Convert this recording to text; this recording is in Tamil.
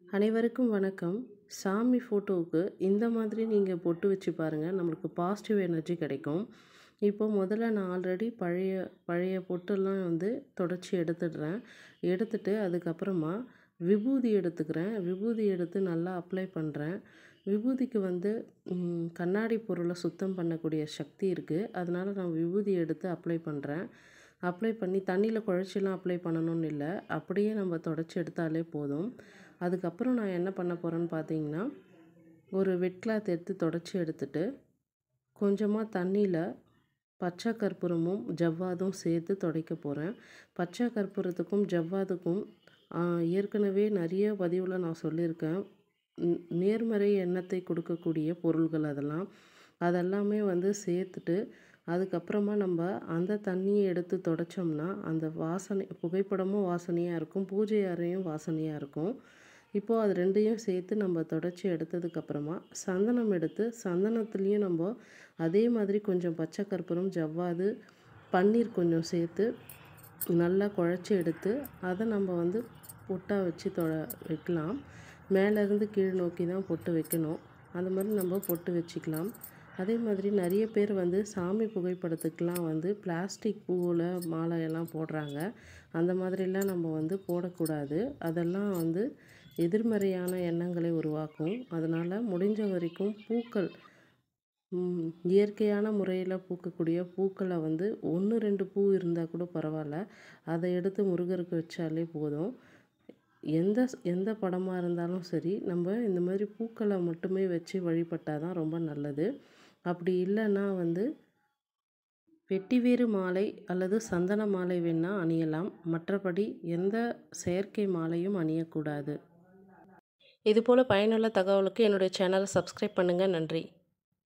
அனைவருக்கும் வணக்கம் சாமி ஃபோட்டோவுக்கு இந்த மாதிரி நீங்கள் பொட்டு வச்சு பாருங்கள் நம்மளுக்கு பாசிட்டிவ் எனர்ஜி கிடைக்கும் இப்போ முதல்ல நான் ஆல்ரெடி பழைய பழைய பொட்டெல்லாம் வந்து தொடச்சி எடுத்துடுறேன் எடுத்துட்டு அதுக்கப்புறமா விபூதி எடுத்துக்கிறேன் விபூதி எடுத்து நல்லா அப்ளை பண்ணுறேன் விபூதிக்கு வந்து ம், கண்ணாடி பொருளை சுத்தம் பண்ணக்கூடிய சக்தி இருக்குது அதனால நான் விபூதி எடுத்து அப்ளை பண்ணுறேன் அப்ளை பண்ணி தண்ணியில் குழச்சிலாம் அப்ளை பண்ணணும்னு இல்லை அப்படியே நம்ம தொடச்சி எடுத்தாலே போதும் அதுக்கப்புறம் நான் என்ன பண்ண போகிறேன்னு பார்த்தீங்கன்னா ஒரு வெட் கிளாத் எடுத்து தொடச்சி எடுத்துட்டு கொஞ்சமாக தண்ணியில் பச்சை கற்பூரமும் ஜவ்வாதும் சேர்த்து துடைக்க போகிறேன் பச்சை கற்பூரத்துக்கும் ஜவ்வாதுக்கும் ஆ, ஏற்கனவே நிறைய பதிவில் நான் சொல்லியிருக்கேன் ந- நேர்மறை எண்ணத்தை கொடுக்கக்கூடிய பொருள்கள் அதெல்லாம் அதெல்லாமே வந்து சேர்த்துட்டு அதுக்கப்புறமா நம்ம அந்த தண்ணியை எடுத்து தொடச்சோம்னா அந்த வாசனை புகைப்படமும் வாசனையாக இருக்கும் பூஜை அறையும் வாசனையாக இருக்கும் இப்போது அது ரெண்டையும் சேர்த்து நம்ம தொடச்சி எடுத்ததுக்கப்புறமா சந்தனம் எடுத்து சந்தனத்துலேயும் நம்ம அதே மாதிரி கொஞ்சம் பச்சை கற்பூரம் ஜவ்வாது பன்னீர் கொஞ்சம் சேர்த்து நல்லா குழச்சி எடுத்து அதை நம்ம வந்து பொட்டாக வச்சு தொட வைக்கலாம் மேலேருந்து கீழ் நோக்கி தான் பொட்டு வைக்கணும் அந்த மாதிரி நம்ம பொட்டு வச்சுக்கலாம் அதே மாதிரி நிறைய பேர் வந்து சாமி புகைப்படத்துக்கெலாம் வந்து பிளாஸ்டிக் பூவில் மாலையெல்லாம் போடுறாங்க அந்த மாதிரிலாம் நம்ம வந்து போடக்கூடாது அதெல்லாம் வந்து எதிர்மறையான எண்ணங்களை உருவாக்கும் அதனால் முடிஞ்ச வரைக்கும் பூக்கள் ம், இயற்கையான முறையில் பூக்கக்கூடிய பூக்களை வந்து ஒன்று ரெண்டு பூ இருந்தால் கூட பரவாயில்ல அதை எடுத்து முருகருக்கு வச்சாலே போதும் எந்த ஸ்- எந்த படமாக இருந்தாலும் சரி நம்ம இந்த மாதிரி பூக்களை மட்டுமே வச்சு வழிபட்டால் தான் ரொம்ப நல்லது அப்படி இல்லைன்னா வந்து வெட்டிவேறு மாலை அல்லது சந்தன மாலை வேணால் அணியலாம் மற்றபடி எந்த செயற்கை மாலையும் அணியக்கூடாது இதுபோல் பயனுள்ள தகவலுக்கு என்னுடைய சேனலை சப்ஸ்கிரைப் பண்ணுங்கள் நன்றி